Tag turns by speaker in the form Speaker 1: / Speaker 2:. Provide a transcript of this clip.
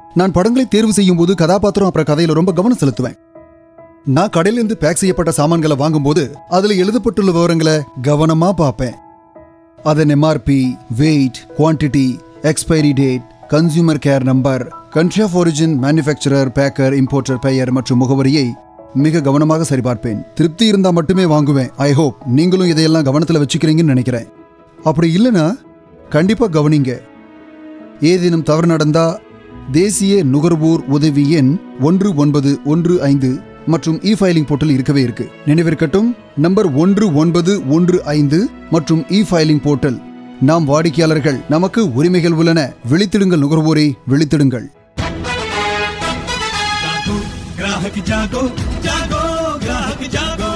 Speaker 1: நான் படங்களை தேர்வு செய்யும் போது கதாபாத்திரம் அப்புறம் கதையில ரொம்ப கவனம் செலுத்துவேன் நான் கடையிலிருந்து பேக் செய்யப்பட்ட சாமான்களை வாங்கும்போது அதுல எழுதப்பட்டுள்ள விவரங்களை கவனமா பார்ப்பேன் அதன் MRP weight quantity expiry date consumer care number country of origin manufacturer packer importer பெயர் மற்றும் முகவரியை மிக கவனமாக சரிபார்ப்பேன் திருப்தி இருந்தா மட்டுமே வாங்குவேன் ஐ ஹோப் நீங்களும் இதையெல்லாம் கவனத்துல வச்சுக்கிறீங்கன்னு நினைக்கிறேன் அப்படி இல்லைன்னா கண்டிப்பா கவனிங்க ஏதேனும் தவறு நடந்தா தேசிய நுகர்வோர் உதவி எண் ஒன்று ஒன்பது ஒன்று ஐந்து மற்றும் இ ஃபைலிங் போர்ட்டல் இருக்கவே இருக்கு நினைவிருக்கட்டும் நம்பர் ஒன்று ஒன்பது ஒன்று ஐந்து மற்றும் இ ஃபைலிங் போர்ட்டல் நாம் வாடிக்கையாளர்கள் நமக்கு உரிமைகள் உள்ளன விழித்திடுங்கள் நுகர்வோரை விழித்திடுங்கள்
Speaker 2: जागो ग्राहक जागो जागो ग्राहक जागो